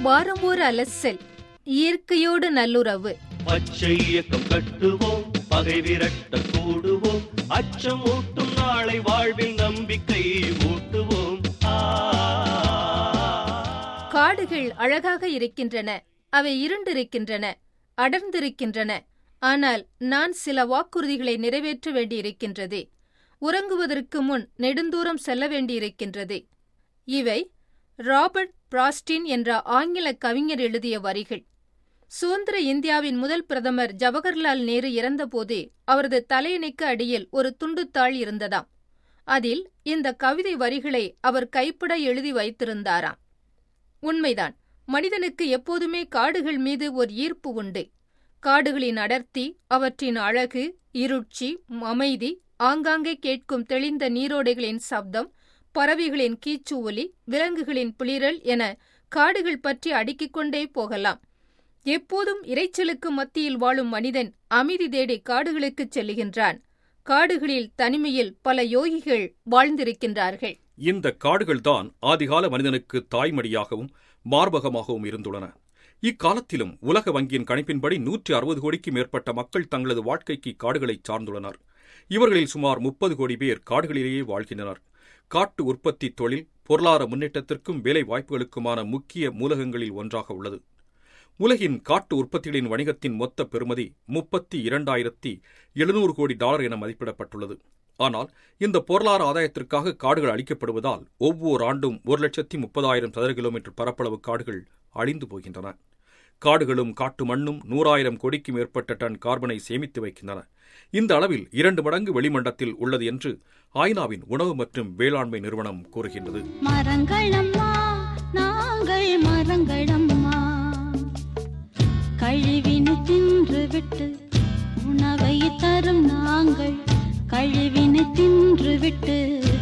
வாரம் ஒரு அலசல் இயற்கையோடு நல்லுறவு பச்சை இயக்கம் கட்டுவோம் பகை விரட்ட கூடுவோம் அச்சம் ஊட்டும் நாளை வாழ்வில் நம்பிக்கை ஊட்டுவோம் ஆ. காடுகள் அழகாக இருக்கின்றன அவை இருண்டிருக்கின்றன அடர்ந்திருக்கின்றன ஆனால் நான் சில வாக்குறுதிகளை நிறைவேற்ற வேண்டியிருக்கின்றது உறங்குவதற்கு முன் நெடுந்தூரம் செல்ல வேண்டியிருக்கின்றது இவை ராபர்ட் பிராஸ்டின் என்ற ஆங்கில கவிஞர் எழுதிய வரிகள் சுதந்திர இந்தியாவின் முதல் பிரதமர் ஜவஹர்லால் நேரு இறந்தபோது அவரது தலையணைக்கு அடியில் ஒரு துண்டுத்தாள் இருந்ததாம் அதில் இந்த கவிதை வரிகளை அவர் கைப்பட எழுதி வைத்திருந்தாராம் உண்மைதான் மனிதனுக்கு எப்போதுமே காடுகள் மீது ஒரு ஈர்ப்பு உண்டு காடுகளின் அடர்த்தி அவற்றின் அழகு இருட்சி அமைதி ஆங்காங்கே கேட்கும் தெளிந்த நீரோடைகளின் சப்தம் பறவைகளின் கீச்சு ஒலி விலங்குகளின் பிளிரல் என காடுகள் பற்றி அடுக்கிக் கொண்டே போகலாம் எப்போதும் இரைச்சலுக்கு மத்தியில் வாழும் மனிதன் அமைதி தேடி காடுகளுக்குச் செல்லுகின்றான் காடுகளில் தனிமையில் பல யோகிகள் வாழ்ந்திருக்கின்றார்கள் இந்த காடுகள்தான் ஆதிகால மனிதனுக்கு தாய்மடியாகவும் மார்பகமாகவும் இருந்துள்ளன இக்காலத்திலும் உலக வங்கியின் கணிப்பின்படி நூற்றி அறுபது கோடிக்கு மேற்பட்ட மக்கள் தங்களது வாழ்க்கைக்கு காடுகளை சார்ந்துள்ளனர் இவர்களில் சுமார் முப்பது கோடி பேர் காடுகளிலேயே வாழ்கின்றனர் காட்டு உற்பத்தி தொழில் பொருளாதார முன்னேற்றத்திற்கும் வேலை வாய்ப்புகளுக்குமான முக்கிய மூலகங்களில் ஒன்றாக உள்ளது உலகின் காட்டு உற்பத்திகளின் வணிகத்தின் மொத்த பெறுமதி முப்பத்தி இரண்டாயிரத்தி எழுநூறு கோடி டாலர் என மதிப்பிடப்பட்டுள்ளது ஆனால் இந்த பொருளாதார ஆதாயத்திற்காக காடுகள் அழிக்கப்படுவதால் ஒவ்வொரு ஆண்டும் ஒரு லட்சத்தி முப்பதாயிரம் சதுர கிலோமீட்டர் பரப்பளவு காடுகள் அழிந்து போகின்றன காடுகளும் காட்டு மண்ணும் நூறாயிரம் கோடிக்கு மேற்பட்ட டன் கார்பனை சேமித்து வைக்கின்றன இந்த அளவில் இரண்டு மடங்கு வெளிமண்டத்தில் உள்ளது என்று ஐநாவின் உணவு மற்றும் வேளாண்மை நிறுவனம் கூறுகின்றது மரங்களம்மா நாங்கள் மரங்களம்மா கழிவினை தின்று விட்டு உணவை தரும் நாங்கள் கழிவினை தின்று விட்டு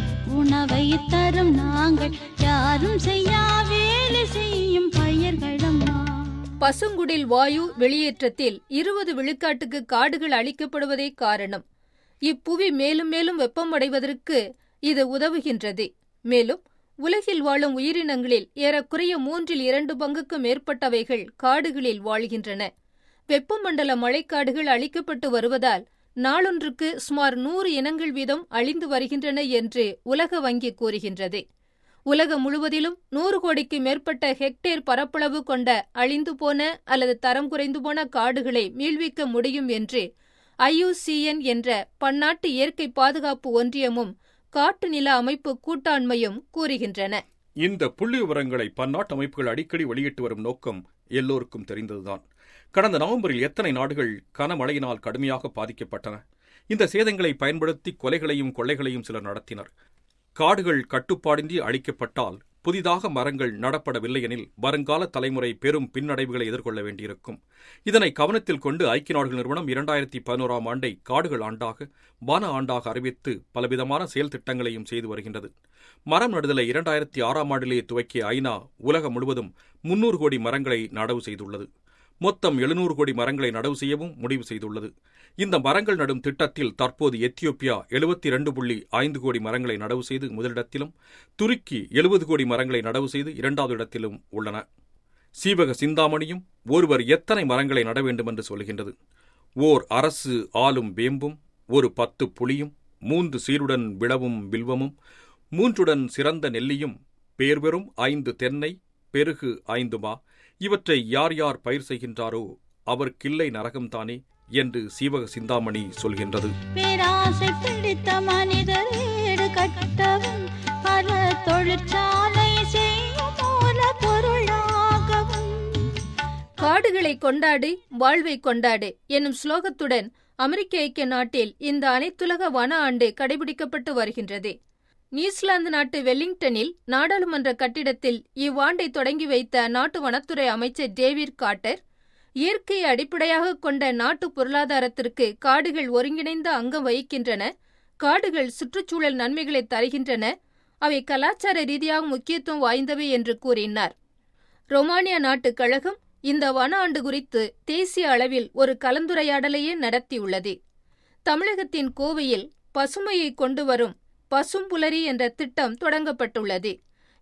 உணவை தரும் நாங்கள் யாரும் செய்யா வேலை செய்யும் பயிர்களம்மா பசுங்குடில் வாயு வெளியேற்றத்தில் இருபது விழுக்காட்டுக்கு காடுகள் அழிக்கப்படுவதே காரணம் இப்புவி மேலும் மேலும் வெப்பமடைவதற்கு இது உதவுகின்றது மேலும் உலகில் வாழும் உயிரினங்களில் ஏறக்குறைய மூன்றில் இரண்டு பங்குக்கு மேற்பட்டவைகள் காடுகளில் வாழ்கின்றன வெப்பமண்டல மழைக்காடுகள் அழிக்கப்பட்டு வருவதால் நாளொன்றுக்கு சுமார் நூறு இனங்கள் வீதம் அழிந்து வருகின்றன என்று உலக வங்கி கூறுகின்றது உலகம் முழுவதிலும் நூறு கோடிக்கு மேற்பட்ட ஹெக்டேர் பரப்பளவு கொண்ட அழிந்து போன அல்லது தரம் குறைந்து போன காடுகளை மீள்விக்க முடியும் என்று ஐயுசிஎன் என்ற பன்னாட்டு இயற்கை பாதுகாப்பு ஒன்றியமும் காட்டு நில அமைப்பு கூட்டாண்மையும் கூறுகின்றன இந்த புள்ளி விவரங்களை பன்னாட்டு அமைப்புகள் அடிக்கடி வெளியிட்டு வரும் நோக்கம் எல்லோருக்கும் தெரிந்ததுதான் கடந்த நவம்பரில் எத்தனை நாடுகள் கனமழையினால் கடுமையாக பாதிக்கப்பட்டன இந்த சேதங்களை பயன்படுத்தி கொலைகளையும் கொள்ளைகளையும் சிலர் நடத்தினர் காடுகள் கட்டுப்பாடின்றி அழிக்கப்பட்டால் புதிதாக மரங்கள் நடப்படவில்லை எனில் வருங்கால தலைமுறை பெரும் பின்னடைவுகளை எதிர்கொள்ள வேண்டியிருக்கும் இதனை கவனத்தில் கொண்டு ஐக்கிய நாடுகள் நிறுவனம் இரண்டாயிரத்தி பதினோராம் ஆண்டை காடுகள் ஆண்டாக வன ஆண்டாக அறிவித்து பலவிதமான செயல் திட்டங்களையும் செய்து வருகின்றது மரம் நடுதலை இரண்டாயிரத்தி ஆறாம் ஆண்டிலேயே துவக்கிய ஐநா உலகம் முழுவதும் முன்னூறு கோடி மரங்களை நடவு செய்துள்ளது மொத்தம் எழுநூறு கோடி மரங்களை நடவு செய்யவும் முடிவு செய்துள்ளது இந்த மரங்கள் நடும் திட்டத்தில் தற்போது எத்தியோப்பியா எழுபத்தி இரண்டு புள்ளி ஐந்து கோடி மரங்களை நடவு செய்து முதலிடத்திலும் துருக்கி எழுபது கோடி மரங்களை நடவு செய்து இரண்டாவது இடத்திலும் உள்ளன சீவக சிந்தாமணியும் ஒருவர் எத்தனை மரங்களை நட வேண்டும் என்று சொல்கின்றது ஓர் அரசு ஆளும் வேம்பும் ஒரு பத்து புலியும் மூன்று சீருடன் விளவும் வில்வமும் மூன்றுடன் சிறந்த நெல்லியும் பேர்பெறும் ஐந்து தென்னை பெருகு ஐந்துமா இவற்றை யார் யார் பயிர் செய்கின்றாரோ அவர்க்கில்லை நரகம்தானே என்று சீவக சிந்தாமணி சொல்கின்றது பேராசை பிடித்த மனிதர் வீடு கட்டவும் பல தொழிற்சாலை செய்யும் மூல பொருளாகவும் காடுகளை கொண்டாடு வாழ்வை கொண்டாடு என்னும் ஸ்லோகத்துடன் அமெரிக்க ஐக்கிய நாட்டில் இந்த அனைத்துலக வன ஆண்டு கடைபிடிக்கப்பட்டு வருகின்றது நியூசிலாந்து நாட்டு வெல்லிங்டனில் நாடாளுமன்ற கட்டிடத்தில் இவ்வாண்டை தொடங்கி வைத்த அந்நாட்டு வனத்துறை அமைச்சர் டேவிட் காட்டர் இயற்கையை அடிப்படையாக கொண்ட நாட்டு பொருளாதாரத்திற்கு காடுகள் ஒருங்கிணைந்த அங்கம் வகிக்கின்றன காடுகள் சுற்றுச்சூழல் நன்மைகளை தருகின்றன அவை கலாச்சார ரீதியாக முக்கியத்துவம் வாய்ந்தவை என்று கூறினார் ரொமானியா நாட்டுக் கழகம் இந்த வன ஆண்டு குறித்து தேசிய அளவில் ஒரு கலந்துரையாடலையே நடத்தியுள்ளது தமிழகத்தின் கோவையில் பசுமையை கொண்டு வரும் பசும்புலரி என்ற திட்டம் தொடங்கப்பட்டுள்ளது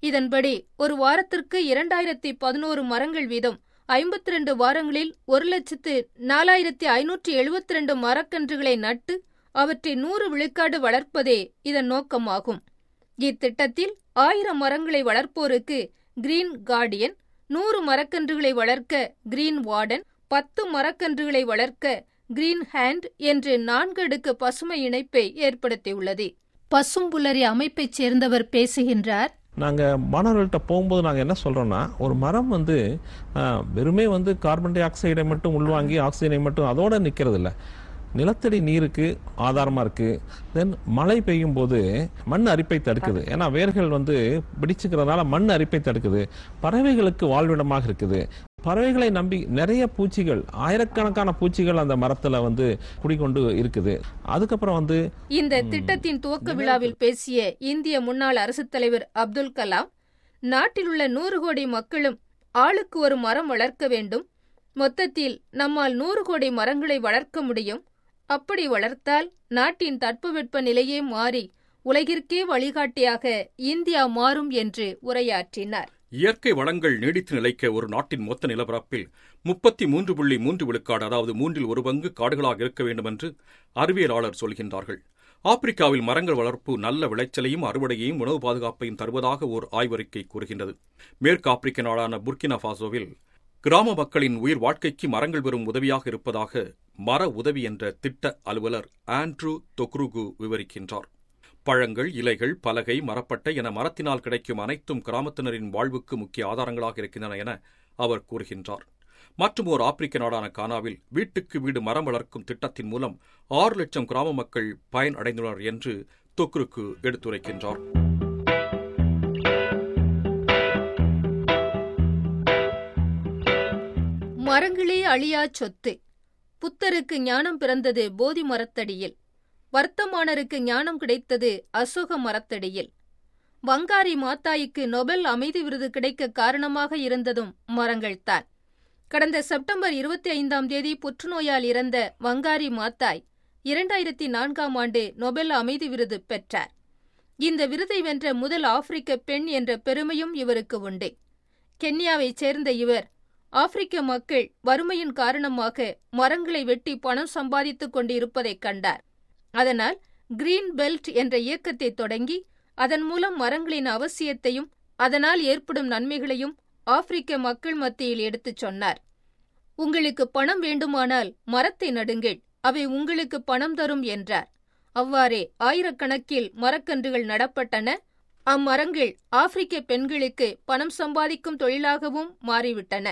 இதன்படி ஒரு வாரத்திற்கு இரண்டாயிரத்தி பதினோரு மரங்கள் வீதம் ஐம்பத்தி ரெண்டு வாரங்களில் ஒரு லட்சத்து நாலாயிரத்தி ஐநூற்றி எழுபத்தி ரெண்டு மரக்கன்றுகளை நட்டு அவற்றை நூறு விழுக்காடு வளர்ப்பதே இதன் நோக்கமாகும் இத்திட்டத்தில் ஆயிரம் மரங்களை வளர்ப்போருக்கு கிரீன் கார்டியன் நூறு மரக்கன்றுகளை வளர்க்க கிரீன் வார்டன் பத்து மரக்கன்றுகளை வளர்க்க கிரீன் ஹேண்ட் என்று நான்கு அடுக்கு பசுமை இணைப்பை ஏற்படுத்தியுள்ளது பசும்புலரி அமைப்பைச் சேர்ந்தவர் பேசுகின்றார் நாங்கள் மாணவர்கள்ட்ட போகும்போது நாங்கள் என்ன சொல்கிறோன்னா ஒரு மரம் வந்து ஆ, வெறுமே வந்து கார்பன் டை ஆக்சைடை மட்டும் உள்வாங்கி ஆக்சிஜனை மட்டும் அதோட நிற்கிறது இல்லை நிலத்தடி நீருக்கு ஆதாரமாக இருக்குது தென் மழை பெய்யும் போது மண் அரிப்பை தடுக்குது ஏன்னா வேர்கள் வந்து பிடிச்சுக்கிறதுனால மண் அரிப்பை தடுக்குது பறவைகளுக்கு வாழ்விடமாக இருக்குது பறவைகளை நம்பி நிறைய பூச்சிகள் ஆயிரக்கணக்கான பூச்சிகள் அந்த மரத்தில் வந்து குடிகொண்டு இருக்குது அதுக்கப்புறம் வந்து இந்த திட்டத்தின் துவக்க விழாவில் பேசிய இந்திய முன்னாள் அரசுத் தலைவர் அப்துல் கலாம் நாட்டிலுள்ள நூறு கோடி மக்களும் ஆளுக்கு ஒரு மரம் வளர்க்க வேண்டும் மொத்தத்தில் நம்மால் நூறு கோடி மரங்களை வளர்க்க முடியும் அப்படி வளர்த்தால் நாட்டின் தட்பவெட்ப நிலையே மாறி உலகிற்கே வழிகாட்டியாக இந்தியா மாறும் என்று உரையாற்றினார் இயற்கை வளங்கள் நீடித்து நிலைக்க ஒரு நாட்டின் மொத்த நிலப்பரப்பில் முப்பத்தி மூன்று புள்ளி மூன்று விழுக்காடு அதாவது மூன்றில் ஒரு பங்கு காடுகளாக இருக்க வேண்டும் என்று அறிவியலாளர் சொல்கின்றார்கள் ஆப்பிரிக்காவில் மரங்கள் வளர்ப்பு நல்ல விளைச்சலையும் அறுவடையையும் உணவு பாதுகாப்பையும் தருவதாக ஓர் ஆய்வறிக்கை கூறுகின்றது மேற்கு ஆப்பிரிக்க நாடான புர்கினா ஃபாசோவில் கிராம மக்களின் உயிர் வாழ்க்கைக்கு மரங்கள் பெறும் உதவியாக இருப்பதாக மர உதவி என்ற திட்ட அலுவலர் ஆண்ட்ரூ தொக்ருகு விவரிக்கின்றார் பழங்கள் இலைகள் பலகை மரப்பட்டை என மரத்தினால் கிடைக்கும் அனைத்தும் கிராமத்தினரின் வாழ்வுக்கு முக்கிய ஆதாரங்களாக இருக்கின்றன என அவர் கூறுகின்றார் மற்றும் ஓர் ஆப்பிரிக்க நாடான கானாவில் வீட்டுக்கு வீடு மரம் வளர்க்கும் திட்டத்தின் மூலம் ஆறு லட்சம் கிராம மக்கள் பயன் அடைந்துள்ளனர் என்று தொக்ருக்கு எடுத்துரைக்கின்றார் மரங்களே அழியா சொத்து புத்தருக்கு ஞானம் பிறந்தது போதி மரத்தடியில் வர்த்தமானருக்கு ஞானம் கிடைத்தது அசோக மரத்தடியில் வங்காரி மாத்தாய்க்கு நொபெல் அமைதி விருது கிடைக்க காரணமாக இருந்ததும் மரங்கள்தான் கடந்த செப்டம்பர் இருபத்தி ஐந்தாம் தேதி புற்றுநோயால் இறந்த வங்காரி மாத்தாய் இரண்டாயிரத்தி நான்காம் ஆண்டு நொபெல் அமைதி விருது பெற்றார் இந்த விருதை வென்ற முதல் ஆப்பிரிக்க பெண் என்ற பெருமையும் இவருக்கு உண்டு கென்யாவைச் சேர்ந்த இவர் ஆப்பிரிக்க மக்கள் வறுமையின் காரணமாக மரங்களை வெட்டி பணம் சம்பாதித்துக் கொண்டிருப்பதைக் கண்டார் அதனால் கிரீன் பெல்ட் என்ற இயக்கத்தை தொடங்கி அதன் மூலம் மரங்களின் அவசியத்தையும் அதனால் ஏற்படும் நன்மைகளையும் ஆப்பிரிக்க மக்கள் மத்தியில் எடுத்துச் சொன்னார் உங்களுக்கு பணம் வேண்டுமானால் மரத்தை நடுங்கள் அவை உங்களுக்கு பணம் தரும் என்றார் அவ்வாறே ஆயிரக்கணக்கில் மரக்கன்றுகள் நடப்பட்டன அம்மரங்கள் ஆப்பிரிக்க பெண்களுக்கு பணம் சம்பாதிக்கும் தொழிலாகவும் மாறிவிட்டன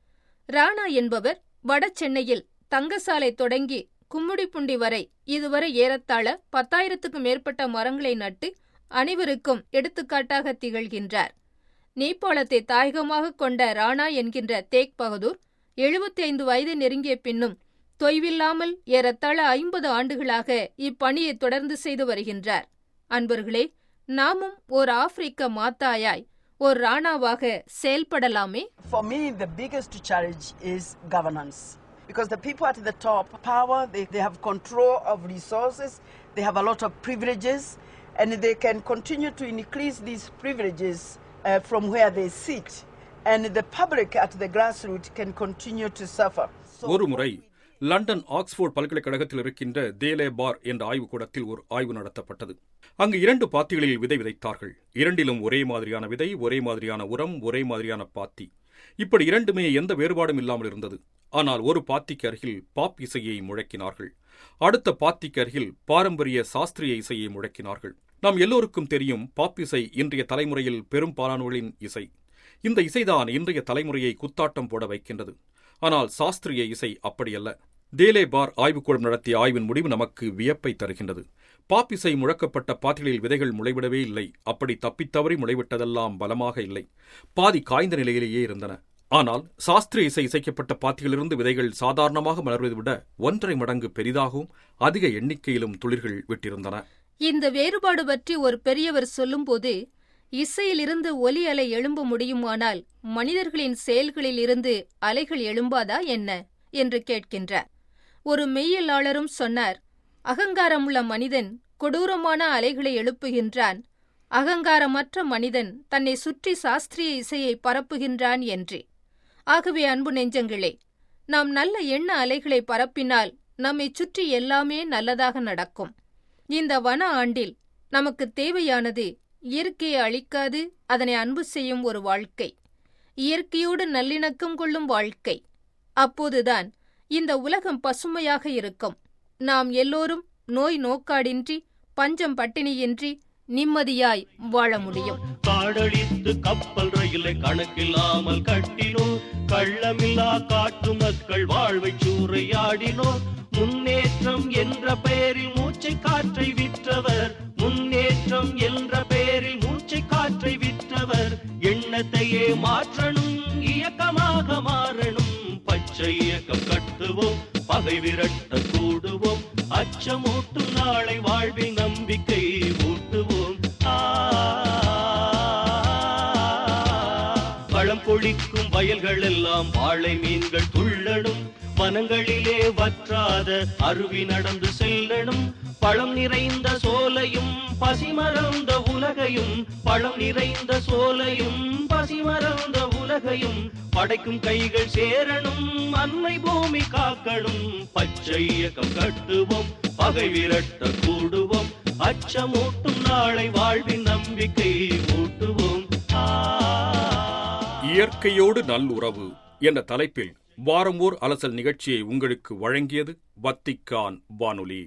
ராணா என்பவர் வட சென்னையில் தங்கசாலை தொடங்கி கும்முடிப்புண்டி வரை இதுவரை ஏறத்தாழ பத்தாயிரத்துக்கும் மேற்பட்ட மரங்களை நட்டு அனைவருக்கும் எடுத்துக்காட்டாக திகழ்கின்றார் நேபாளத்தை தாயகமாக கொண்ட ராணா என்கின்ற தேக் பகதூர் எழுபத்தி ஐந்து வயது நெருங்கிய பின்னும் தொய்வில்லாமல் ஏறத்தாழ ஐம்பது ஆண்டுகளாக இப்பணியை தொடர்ந்து செய்து வருகின்றார் அன்பர்களே நாமும் ஓர் ஆப்பிரிக்க மாத்தாயாய் ஓர் ராணாவாக செயல்படலாமே For me, the biggest challenge is governance. Because the people at the top, power, they, they have control of resources, they have a lot of privileges, and they can continue to increase these privileges uh, from where they sit. And the public at the grassroots can continue to suffer. So ஒரு முறை London Oxford பல்கலைக்கழகத்தில் இருக்கின்ற தேலே பார் என்ற ஆய்வுக்கூடத்தில் ஒரு ஆய்வு நடத்தப்பட்டது அங்கு இரண்டு பாத்திகளில் விதை விதைத்தார்கள் இரண்டிலும் ஒரே மாதிரியான விதை ஒரே மாதிரியான உரம் ஒரே மாதிரியான பாத்தி இப்படி இரண்டுமே எந்த வேறுபாடும் இல்லாமல் இருந்தது ஆனால் ஒரு பாத்திக்கு அருகில் பாப் இசையை முழக்கினார்கள் அடுத்த பாத்திக்கு அருகில் பாரம்பரிய சாஸ்திரிய இசையை முழக்கினார்கள் நாம் எல்லோருக்கும் தெரியும் பாப் இசை இன்றைய தலைமுறையில் பெரும்பாலானவர்களின் இசை இந்த இசைதான் இன்றைய தலைமுறையை குத்தாட்டம் போட வைக்கின்றது ஆனால் சாஸ்திரிய இசை அப்படியல்ல தேலே பார் ஆய்வுக்கூடம் நடத்திய ஆய்வின் முடிவு நமக்கு வியப்பை தருகின்றது பாப் இசை முழக்கப்பட்ட பாத்திகளில் விதைகள் முளைவிடவே இல்லை அப்படி தப்பித்தவறி முளைவிட்டதெல்லாம் பலமாக இல்லை பாதி காய்ந்த நிலையிலேயே இருந்தன ஆனால் சாஸ்திரிய இசை இசைக்கப்பட்ட பாத்திகளிலிருந்து விதைகள் சாதாரணமாக மலர்வதை விட ஒன்றரை மடங்கு பெரிதாகவும் அதிக எண்ணிக்கையிலும் துளிர்கள் விட்டிருந்தன இந்த வேறுபாடு பற்றி ஒரு பெரியவர் சொல்லும்போது இசையிலிருந்து ஒலி அலை எழும்ப முடியுமானால் மனிதர்களின் செயல்களில் இருந்து அலைகள் எழும்பாதா என்ன என்று கேட்கின்றார் ஒரு மெய்யியலாளரும் சொன்னார் அகங்காரமுள்ள மனிதன் கொடூரமான அலைகளை எழுப்புகின்றான் அகங்காரமற்ற மனிதன் தன்னை சுற்றி சாஸ்திரிய இசையை பரப்புகின்றான் என்றே ஆகவே அன்பு நெஞ்சங்களே நாம் நல்ல எண்ண அலைகளை பரப்பினால் நம்மை சுற்றி எல்லாமே நல்லதாக நடக்கும் இந்த வன ஆண்டில் நமக்கு தேவையானது இயற்கையை அழிக்காது அதனை அன்பு செய்யும் ஒரு வாழ்க்கை இயற்கையோடு நல்லிணக்கம் கொள்ளும் வாழ்க்கை அப்போதுதான் இந்த உலகம் பசுமையாக இருக்கும் நாம் எல்லோரும் நோய் நோக்காடின்றி பஞ்சம் பட்டினியின்றி நிம்மதியாய் வாழ முடியும் காடழித்து கப்பல் ரயிலை கணக்கில்லாமல் கட்டினோர் கள்ளமில்லா காட்டு மக்கள் வாழ்வை சூறையாடினோர் முன்னேற்றம் என்ற பெயரில் மூச்சை காற்றை விற்றவர் முன்னேற்றம் என்ற பெயரில் மூச்சை காற்றை விற்றவர் எண்ணத்தையே மாற்றணும் இயக்கமாக மாறணும் பச்சை இயக்கம் கட்டுவோம் பகை விரட்ட கூடுவோம் அச்சமூட்டும் நாளை வாழ்வில் நம்பிக்கை ஊட்டுவோம் ஆ பழம் கொழிக்கும் வயல்கள் எல்லாம் வாழை மீன்கள் துள்ளணும் வனங்களிலே வற்றாத அருவி நடந்து செல்லணும் பழம் நிறைந்த சோலையும் பசிமறந்த உலகையும் பழம் நிறைந்த சோலையும் பசிமறந்த உலகையும் படைக்கும் கைகள் சேரணும் அன்னை பூமி காக்கணும் பச்சை இயக்கம் கட்டுவோம் பகை விரட்ட கூடுவோம் அச்சமூட்டும் நாளை வாழ்வின் நம்பிக்கை ஊட்டுவோம் ஆ இயற்கையோடு நல்லுறவு என்ற தலைப்பில் வாரம் ஓர் அலசல் நிகழ்ச்சியை உங்களுக்கு வழங்கியது வத்திக்கான் வானொலி